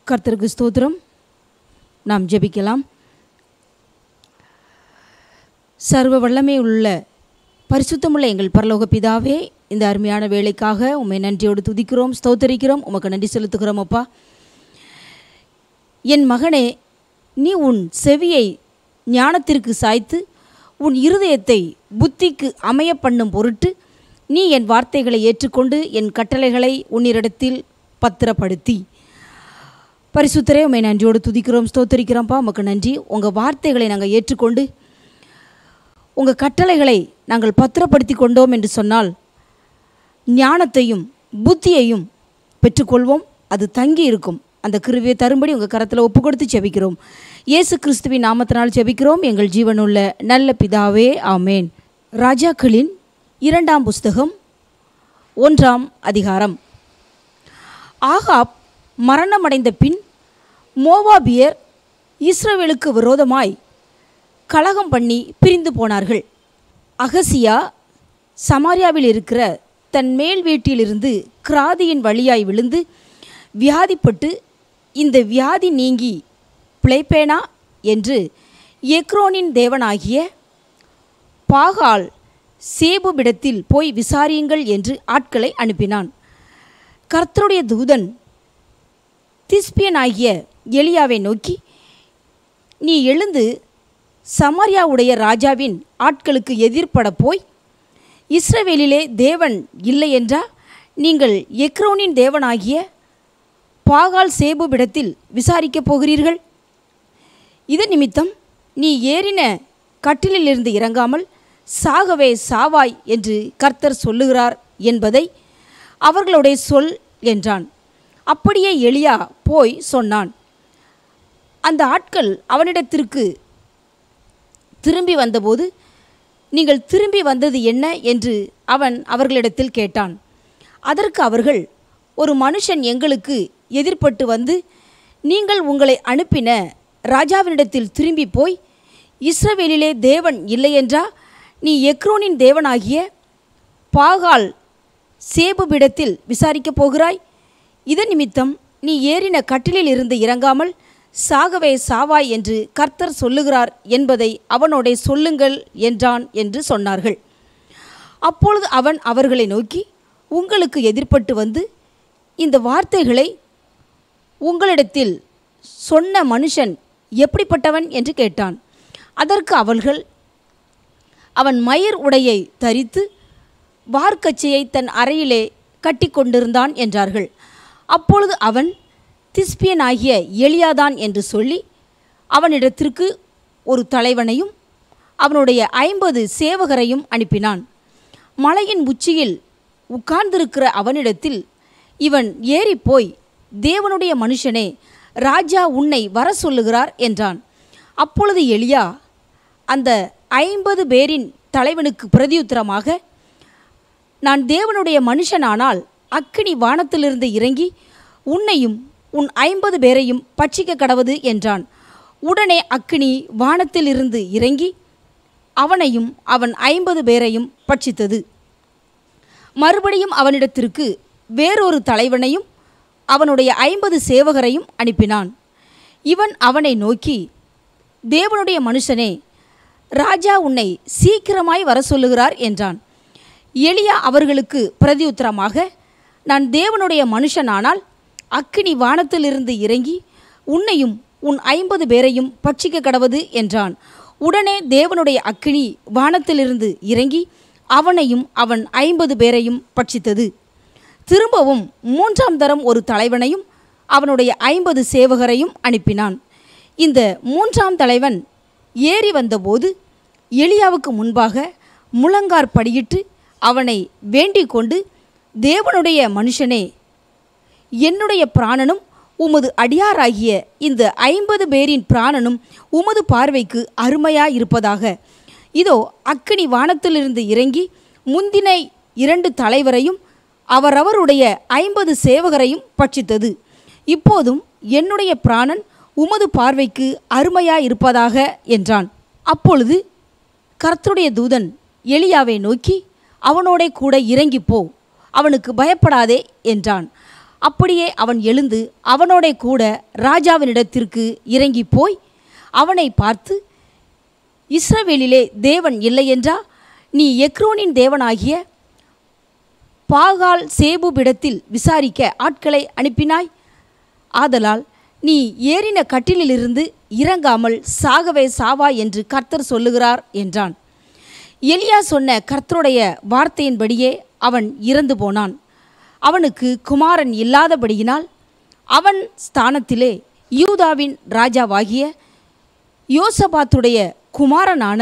கர்த்தருக்கு ஸ்தோத்திரம் நாம் ஜெபிக்கலாம் சர்வ வல்லமை உள்ள பரிசுத்தமுள்ள எங்கள் பரலோக பிதாவே இந்த அருமையான வேலைக்காக உம்மை நன்றியோடு துதிக்கிறோம் ஸ்தோத்தரிக்கிறோம் உமக்கு நன்றி செலுத்துகிறோம் அப்பா என் மகனே நீ உன் செவியை ஞானத்திற்கு சாய்த்து உன் இருதயத்தை புத்திக்கு அமைய பண்ணும் பொருட்டு நீ என் வார்த்தைகளை ஏற்றுக்கொண்டு என் கட்டளைகளை உன்னிடத்தில் பத்திரப்படுத்தி பரிசுத்தரே உண்மை நன்றியோடு துதிக்கிறோம் ஸ்தோத்தரிக்கிறோம்ப்பா உமக்கு நன்றி உங்கள் வார்த்தைகளை நாங்கள் ஏற்றுக்கொண்டு உங்கள் கட்டளைகளை நாங்கள் பத்திரப்படுத்தி கொண்டோம் என்று சொன்னால் ஞானத்தையும் புத்தியையும் பெற்றுக்கொள்வோம் அது தங்கி இருக்கும் அந்த கிருவியை தரும்படி உங்கள் கரத்தில் ஒப்பு கொடுத்து ஜெபிக்கிறோம் இயேசு கிறிஸ்துவின் நாமத்தினால் ஜெபிக்கிறோம் எங்கள் ஜீவனுள்ள நல்ல பிதாவே ஆமேன் ராஜாக்களின் இரண்டாம் புஸ்தகம் ஒன்றாம் அதிகாரம் ஆகாப் மரணமடைந்த பின் மோவாபியர் இஸ்ரவேலுக்கு விரோதமாய் கலகம் பண்ணி பிரிந்து போனார்கள் அகசியா சமாரியாவில் இருக்கிற தன் மேல் வீட்டிலிருந்து கிராதியின் வழியாய் விழுந்து வியாதிப்பட்டு இந்த வியாதி நீங்கி பிழைப்பேனா என்று எக்ரோனின் தேவனாகிய பாகால் சேபுபிடத்தில் போய் விசாரியுங்கள் என்று ஆட்களை அனுப்பினான் கர்த்தருடைய தூதன் திஸ்பியனாகிய எலியாவை நோக்கி நீ எழுந்து சமாரியாவுடைய ராஜாவின் ஆட்களுக்கு எதிர்ப்பட போய் இஸ்ரவேலிலே தேவன் இல்லை என்றா நீங்கள் எக்ரோனின் தேவனாகிய பாகால் சேபுபிடத்தில் விசாரிக்கப் போகிறீர்கள் இது நிமித்தம் நீ ஏறின கட்டிலிலிருந்து இறங்காமல் சாகவே சாவாய் என்று கர்த்தர் சொல்லுகிறார் என்பதை அவர்களுடைய சொல் என்றான் அப்படியே எளியா போய் சொன்னான் அந்த ஆட்கள் அவனிடத்திற்கு திரும்பி வந்தபோது நீங்கள் திரும்பி வந்தது என்ன என்று அவன் அவர்களிடத்தில் கேட்டான் அதற்கு அவர்கள் ஒரு மனுஷன் எங்களுக்கு எதிர்ப்பட்டு வந்து நீங்கள் உங்களை அனுப்பின ராஜாவினிடத்தில் திரும்பி போய் இஸ்ரவேலிலே தேவன் இல்லையென்றா நீ எக்ரோனின் தேவனாகிய பாகால் சேபுபிடத்தில் விசாரிக்கப் போகிறாய் இதன் நிமித்தம் நீ ஏறின கட்டிலில் இருந்து இறங்காமல் சாகவே சாவாய் என்று கர்த்தர் சொல்லுகிறார் என்பதை அவனோடே சொல்லுங்கள் என்றான் என்று சொன்னார்கள் அப்பொழுது அவன் அவர்களை நோக்கி உங்களுக்கு எதிர்ப்பட்டு வந்து இந்த வார்த்தைகளை உங்களிடத்தில் சொன்ன மனுஷன் எப்படிப்பட்டவன் என்று கேட்டான் அதற்கு அவர்கள் அவன் மயிர் உடையை தரித்து வார்க்கச்சையை தன் அறையிலே கட்டி கொண்டிருந்தான் என்றார்கள் அப்பொழுது அவன் திஸ்பியனாகிய எளியாதான் என்று சொல்லி அவனிடத்திற்கு ஒரு தலைவனையும் அவனுடைய ஐம்பது சேவகரையும் அனுப்பினான் மலையின் உச்சியில் உட்கார்ந்திருக்கிற அவனிடத்தில் இவன் ஏறிப்போய் தேவனுடைய மனுஷனே ராஜா உன்னை வர சொல்லுகிறார் என்றான் அப்பொழுது எளியா அந்த ஐம்பது பேரின் தலைவனுக்கு பிரதியுத்தரமாக நான் தேவனுடைய மனுஷனானால் அக்கினி வானத்திலிருந்து இறங்கி உன்னையும் உன் ஐம்பது பேரையும் பட்சிக்க கடவது என்றான் உடனே அக்கினி வானத்திலிருந்து இறங்கி அவனையும் அவன் ஐம்பது பேரையும் பட்சித்தது மறுபடியும் அவனிடத்திற்கு வேறொரு தலைவனையும் அவனுடைய ஐம்பது சேவகரையும் அனுப்பினான் இவன் அவனை நோக்கி தேவனுடைய மனுஷனே ராஜா உன்னை சீக்கிரமாய் வர சொல்லுகிறார் என்றான் எளியா அவர்களுக்கு பிரதியுத்தரமாக நான் தேவனுடைய மனுஷனானால் அக்கினி வானத்திலிருந்து இறங்கி உன்னையும் உன் ஐம்பது பேரையும் பட்சிக்க கடவது என்றான் உடனே தேவனுடைய அக்கினி வானத்திலிருந்து இறங்கி அவனையும் அவன் ஐம்பது பேரையும் பட்சித்தது திரும்பவும் மூன்றாம் தரம் ஒரு தலைவனையும் அவனுடைய ஐம்பது சேவகரையும் அனுப்பினான் இந்த மூன்றாம் தலைவன் ஏறி வந்தபோது எலியாவுக்கு முன்பாக முழங்கார் படியிட்டு அவனை வேண்டிக் கொண்டு தேவனுடைய மனுஷனே என்னுடைய பிராணனும் உமது அடியாராகிய இந்த ஐம்பது பேரின் பிராணனும் உமது பார்வைக்கு அருமையாயிருப்பதாக இதோ அக்கினி வானத்திலிருந்து இறங்கி முந்தின இரண்டு தலைவரையும் அவரவருடைய ஐம்பது சேவகரையும் பட்சித்தது இப்போதும் என்னுடைய பிராணன் உமது பார்வைக்கு அருமையாயிருப்பதாக என்றான் அப்பொழுது கர்த்தருடைய தூதன் எலியாவை நோக்கி அவனோடே கூட இறங்கி போ அவனுக்கு பயப்படாதே என்றான் அப்படியே அவன் எழுந்து அவனோட கூட ராஜாவினிடத்திற்கு இறங்கி போய் அவனை பார்த்து இஸ்ரவேலிலே தேவன் இல்லையென்றா நீ எக்ரோனின் தேவனாகிய பாகால் சேபுபிடத்தில் விசாரிக்க ஆட்களை அனுப்பினாய் ஆதலால் நீ ஏறின கட்டிலிலிருந்து இறங்காமல் சாகவே சாவா என்று கர்த்தர் சொல்லுகிறார் என்றான் எலியா சொன்ன கர்த்தருடைய வார்த்தையின்படியே அவன் இறந்து போனான் அவனுக்கு குமாரன் இல்லாதபடியினால் அவன் ஸ்தானத்திலே யூதாவின் ராஜாவாகிய யோசபாத்துடைய குமாரனான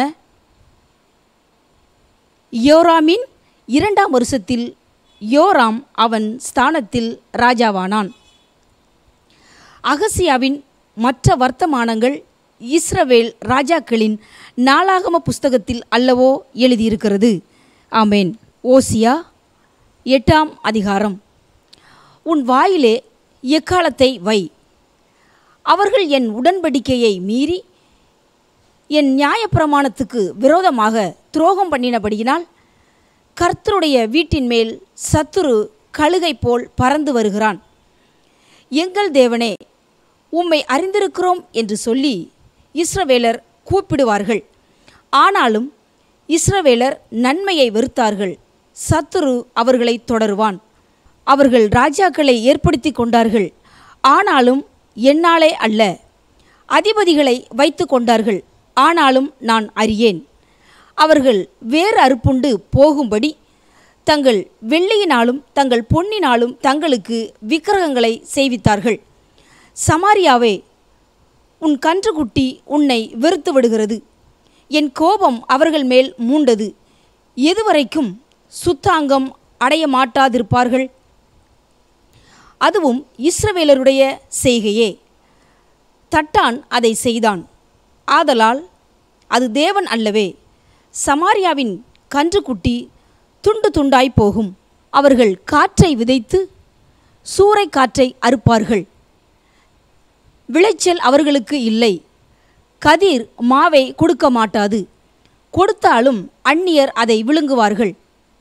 யோராமின் இரண்டாம் வருஷத்தில் யோராம் அவன் ஸ்தானத்தில் ராஜாவானான் அகசியாவின் மற்ற வர்த்தமானங்கள் இஸ்ரவேல் ராஜாக்களின் நாளாகம புஸ்தகத்தில் அல்லவோ எழுதியிருக்கிறது ஆமேன் ஓசியா எட்டாம் அதிகாரம் உன் வாயிலே எக்காலத்தை வை அவர்கள் என் உடன்படிக்கையை மீறி என் நியாயப்பிரமாணத்துக்கு விரோதமாக துரோகம் பண்ணினபடியினால் கர்த்தருடைய வீட்டின் மேல் சத்துரு கழுகை போல் பறந்து வருகிறான் எங்கள் தேவனே உம்மை அறிந்திருக்கிறோம் என்று சொல்லி இஸ்ரவேலர் கூப்பிடுவார்கள் ஆனாலும் இஸ்ரவேலர் நன்மையை வெறுத்தார்கள் சத்துரு அவர்களை தொடருவான் அவர்கள் ராஜாக்களை ஏற்படுத்தி கொண்டார்கள் ஆனாலும் என்னாலே அல்ல அதிபதிகளை வைத்து கொண்டார்கள் ஆனாலும் நான் அறியேன் அவர்கள் வேறு அறுப்புண்டு போகும்படி தங்கள் வெள்ளியினாலும் தங்கள் பொன்னினாலும் தங்களுக்கு விக்கிரகங்களை செய்வித்தார்கள் சமாரியாவே உன் கன்றுக்குட்டி உன்னை வெறுத்து விடுகிறது என் கோபம் அவர்கள் மேல் மூண்டது எதுவரைக்கும் சுத்தாங்கம் அடைய மாட்டாதிருப்பார்கள் அதுவும் இஸ்ரவேலருடைய செய்கையே தட்டான் அதை செய்தான் ஆதலால் அது தேவன் அல்லவே சமாரியாவின் கன்றுக்குட்டி துண்டு துண்டாய் போகும் அவர்கள் காற்றை விதைத்து சூறை காற்றை அறுப்பார்கள் விளைச்சல் அவர்களுக்கு இல்லை கதிர் மாவை கொடுக்க மாட்டாது கொடுத்தாலும் அந்நியர் அதை விழுங்குவார்கள்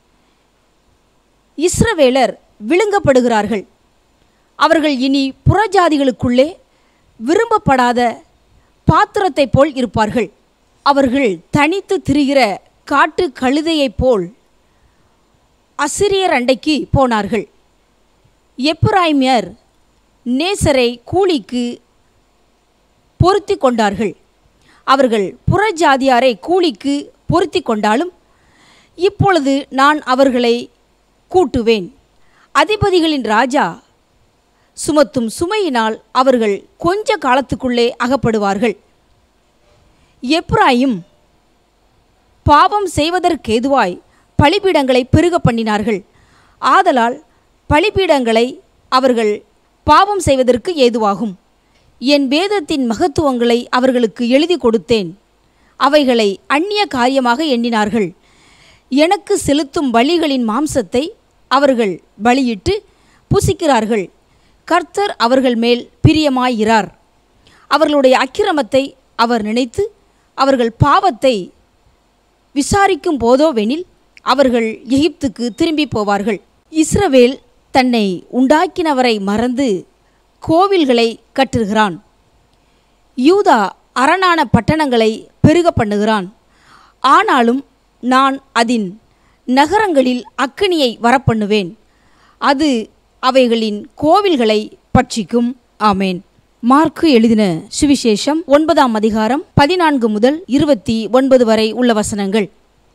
இஸ்ரவேலர் விழுங்கப்படுகிறார்கள் அவர்கள் இனி புறஜாதிகளுக்குள்ளே விரும்பப்படாத பாத்திரத்தைப் போல் இருப்பார்கள் அவர்கள் தனித்து திரிகிற காட்டு கழுதையைப் போல் அசிரியர் அண்டைக்கு போனார்கள் எப்புராய்மியர் நேசரை கூலிக்கு பொருத்தி கொண்டார்கள் அவர்கள் புறஜாதியாரை கூலிக்கு பொருத்தி கொண்டாலும் இப்பொழுது நான் அவர்களை கூட்டுவேன் அதிபதிகளின் ராஜா சுமத்தும் சுமையினால் அவர்கள் கொஞ்ச காலத்துக்குள்ளே அகப்படுவார்கள் எப்ராயிம் பாவம் செய்வதற்கேதுவாய் பலிபீடங்களை பெருக பண்ணினார்கள் ஆதலால் பலிபீடங்களை அவர்கள் பாவம் செய்வதற்கு ஏதுவாகும் என் வேதத்தின் மகத்துவங்களை அவர்களுக்கு எழுதி கொடுத்தேன் அவைகளை அந்நிய காரியமாக எண்ணினார்கள் எனக்கு செலுத்தும் பலிகளின் மாம்சத்தை அவர்கள் பலியிட்டு புசிக்கிறார்கள் கர்த்தர் அவர்கள் மேல் பிரியமாயிரார் அவர்களுடைய அக்கிரமத்தை அவர் நினைத்து அவர்கள் பாவத்தை விசாரிக்கும் போதோவெனில் அவர்கள் எகிப்துக்கு திரும்பி போவார்கள் இஸ்ரவேல் தன்னை உண்டாக்கினவரை மறந்து கோவில்களை கட்டுகிறான் யூதா அரணான பட்டணங்களை பெருக பண்ணுகிறான் ஆனாலும் நான் அதின் நகரங்களில் அக்கினியை வரப்பண்ணுவேன் அது அவைகளின் கோவில்களை பட்சிக்கும் ஆமேன் மார்க்கு எழுதின சுவிசேஷம் ஒன்பதாம் அதிகாரம் பதினான்கு முதல் இருபத்தி ஒன்பது வரை உள்ள வசனங்கள்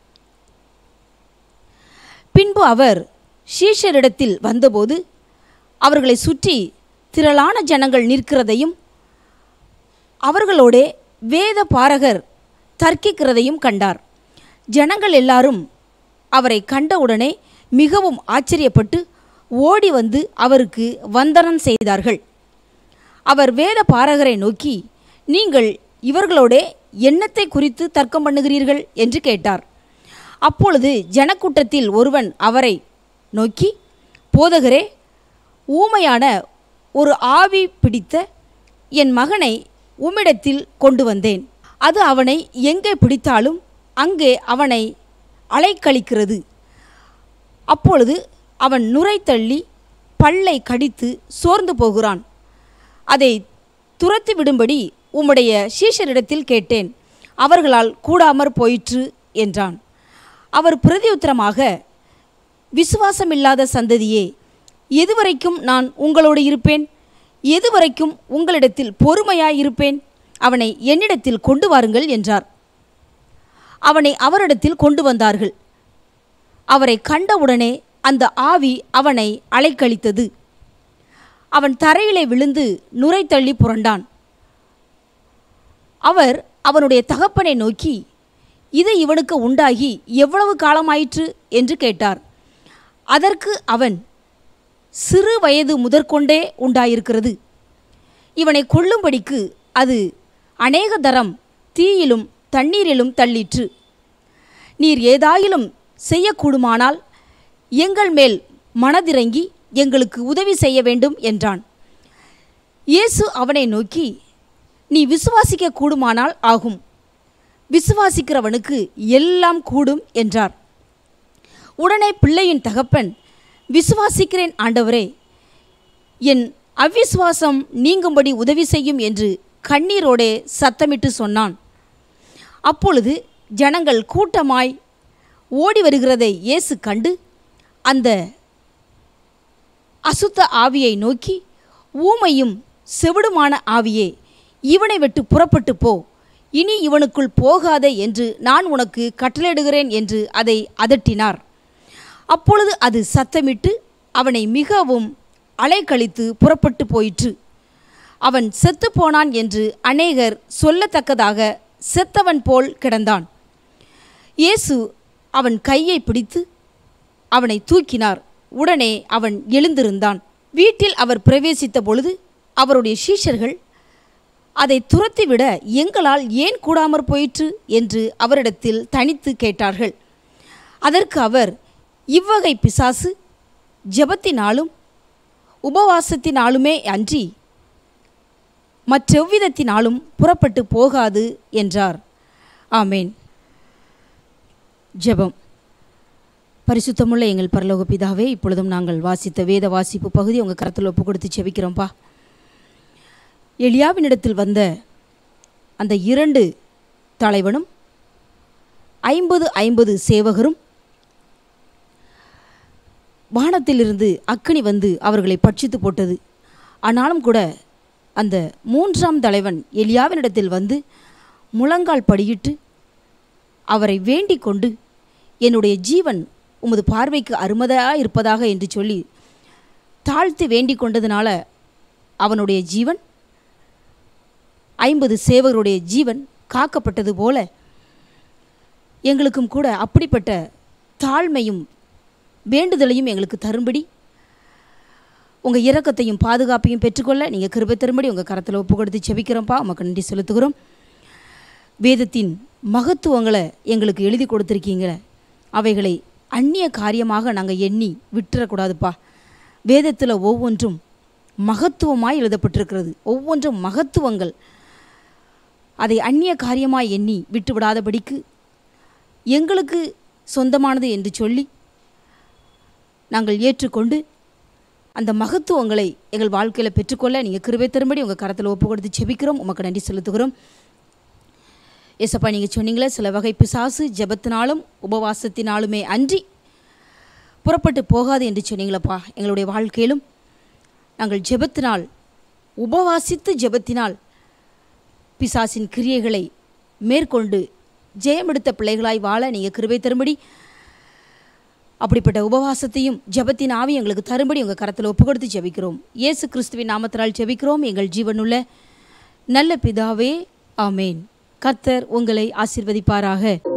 பின்பு அவர் ஷீஷரிடத்தில் வந்தபோது அவர்களை சுற்றி திரளான ஜனங்கள் நிற்கிறதையும் அவர்களோடே வேத பாரகர் தர்க்கிக்கிறதையும் கண்டார் ஜனங்கள் எல்லாரும் அவரை கண்டவுடனே மிகவும் ஆச்சரியப்பட்டு ஓடி வந்து அவருக்கு வந்தனம் செய்தார்கள் அவர் வேத பாரகரை நோக்கி நீங்கள் இவர்களோடே எண்ணத்தை குறித்து தர்க்கம் பண்ணுகிறீர்கள் என்று கேட்டார் அப்பொழுது ஜனக்கூட்டத்தில் ஒருவன் அவரை நோக்கி போதகரே ஊமையான ஒரு ஆவி பிடித்த என் மகனை உம்மிடத்தில் கொண்டு வந்தேன் அது அவனை எங்கே பிடித்தாலும் அங்கே அவனை அலைக்கழிக்கிறது அப்பொழுது அவன் நுரை தள்ளி பல்லை கடித்து சோர்ந்து போகிறான் அதை துரத்தி விடும்படி உம்முடைய சீஷரிடத்தில் கேட்டேன் அவர்களால் கூடாமற் போயிற்று என்றான் அவர் பிரதியுத்தரமாக விசுவாசமில்லாத சந்ததியே எதுவரைக்கும் நான் உங்களோடு இருப்பேன் எதுவரைக்கும் உங்களிடத்தில் பொறுமையாயிருப்பேன் அவனை என்னிடத்தில் கொண்டு வாருங்கள் என்றார் அவனை அவரிடத்தில் கொண்டு வந்தார்கள் அவரை கண்டவுடனே அந்த ஆவி அவனை அலைக்கழித்தது அவன் தரையிலே விழுந்து நுரை தள்ளி புரண்டான் அவர் அவனுடைய தகப்பனை நோக்கி இது இவனுக்கு உண்டாகி எவ்வளவு காலமாயிற்று என்று கேட்டார் அதற்கு அவன் சிறு வயது முதற்கொண்டே உண்டாயிருக்கிறது இவனை கொல்லும்படிக்கு அது அநேக தரம் தீயிலும் தண்ணீரிலும் தள்ளிற்று நீர் ஏதாயிலும் செய்யக்கூடுமானால் எங்கள் மேல் மனதிறங்கி எங்களுக்கு உதவி செய்ய வேண்டும் என்றான் இயேசு அவனை நோக்கி நீ விசுவாசிக்க கூடுமானால் ஆகும் விசுவாசிக்கிறவனுக்கு எல்லாம் கூடும் என்றார் உடனே பிள்ளையின் தகப்பன் விசுவாசிக்கிறேன் ஆண்டவரே என் அவ்விசுவாசம் நீங்கும்படி உதவி செய்யும் என்று கண்ணீரோடே சத்தமிட்டு சொன்னான் அப்பொழுது ஜனங்கள் கூட்டமாய் ஓடி வருகிறதை இயேசு கண்டு அந்த அசுத்த ஆவியை நோக்கி ஊமையும் செவிடுமான ஆவியே இவனை விட்டு புறப்பட்டு போ இனி இவனுக்குள் போகாதே என்று நான் உனக்கு கட்டளையிடுகிறேன் என்று அதை அதட்டினார் அப்பொழுது அது சத்தமிட்டு அவனை மிகவும் அலைக்கழித்து புறப்பட்டு போயிற்று அவன் செத்துப்போனான் என்று அநேகர் சொல்லத்தக்கதாக செத்தவன் போல் கிடந்தான் இயேசு அவன் கையை பிடித்து அவனை தூக்கினார் உடனே அவன் எழுந்திருந்தான் வீட்டில் அவர் பிரவேசித்த பொழுது அவருடைய சீஷர்கள் அதை துரத்திவிட எங்களால் ஏன் கூடாமற் போயிற்று என்று அவரிடத்தில் தனித்து கேட்டார்கள் அதற்கு அவர் இவ்வகை பிசாசு ஜெபத்தினாலும் உபவாசத்தினாலுமே அன்றி மற்றெவ்விதத்தினாலும் புறப்பட்டு போகாது என்றார் ஆமேன் ஜெபம் பரிசுத்தமுள்ள எங்கள் பரலோக பிதாவே இப்பொழுதும் நாங்கள் வாசித்த வேத வாசிப்பு பகுதி உங்கள் கரத்தில் ஒப்பு கொடுத்து செபிக்கிறோம்ப்பா எலியாவினிடத்தில் வந்த அந்த இரண்டு தலைவனும் ஐம்பது ஐம்பது சேவகரும் வானத்திலிருந்து அக்கினி வந்து அவர்களை பட்சித்து போட்டது ஆனாலும் கூட அந்த மூன்றாம் தலைவன் எலியாவினிடத்தில் வந்து முழங்கால் படியிட்டு அவரை வேண்டிக் கொண்டு என்னுடைய ஜீவன் உமது பார்வைக்கு அருமதையாக இருப்பதாக என்று சொல்லி தாழ்த்து வேண்டிக் கொண்டதுனால அவனுடைய ஜீவன் ஐம்பது சேவகருடைய ஜீவன் காக்கப்பட்டது போல எங்களுக்கும் கூட அப்படிப்பட்ட தாழ்மையும் வேண்டுதலையும் எங்களுக்கு தரும்படி உங்கள் இரக்கத்தையும் பாதுகாப்பையும் பெற்றுக்கொள்ள நீங்கள் கிருபை தரும்படி உங்கள் கரத்தில் ஒப்பு கொடுத்து செபிக்கிறோம்ப்பா உமக்கு நன்றி செலுத்துகிறோம் வேதத்தின் மகத்துவங்களை எங்களுக்கு எழுதி கொடுத்துருக்கீங்க அவைகளை அந்நிய காரியமாக நாங்கள் எண்ணி விட்டுறக்கூடாதுப்பா வேதத்தில் ஒவ்வொன்றும் மகத்துவமாய் எழுதப்பட்டிருக்கிறது ஒவ்வொன்றும் மகத்துவங்கள் அதை அந்நிய காரியமாய் எண்ணி விட்டு விடாதபடிக்கு எங்களுக்கு சொந்தமானது என்று சொல்லி நாங்கள் ஏற்றுக்கொண்டு அந்த மகத்துவங்களை எங்கள் வாழ்க்கையில் பெற்றுக்கொள்ள நீங்கள் கிருபை தரும்படி உங்கள் கரத்தில் ஒப்பு கொடுத்து செபிக்கிறோம் உமக்கு நன்றி செலுத்துகிறோம் ஏசப்பா நீங்கள் சொன்னீங்களே சில வகை பிசாசு ஜெபத்தினாலும் உபவாசத்தினாலுமே அன்றி புறப்பட்டு போகாது என்று சொன்னீங்களப்பா எங்களுடைய வாழ்க்கையிலும் நாங்கள் ஜெபத்தினால் உபவாசித்து ஜெபத்தினால் பிசாசின் கிரியைகளை மேற்கொண்டு ஜெயமெடுத்த பிள்ளைகளாய் வாழ நீங்கள் கிருபை தரும்படி அப்படிப்பட்ட உபவாசத்தையும் ஜெபத்தின் ஆவி எங்களுக்கு தரும்படி உங்கள் கரத்தில் ஒப்பு கொடுத்து ஜெபிக்கிறோம் இயேசு கிறிஸ்துவின் நாமத்தினால் ஜெபிக்கிறோம் எங்கள் ஜீவனுள்ள நல்ல பிதாவே ஆமேன் கர்த்தர் உங்களை ஆசீர்வதிப்பாராக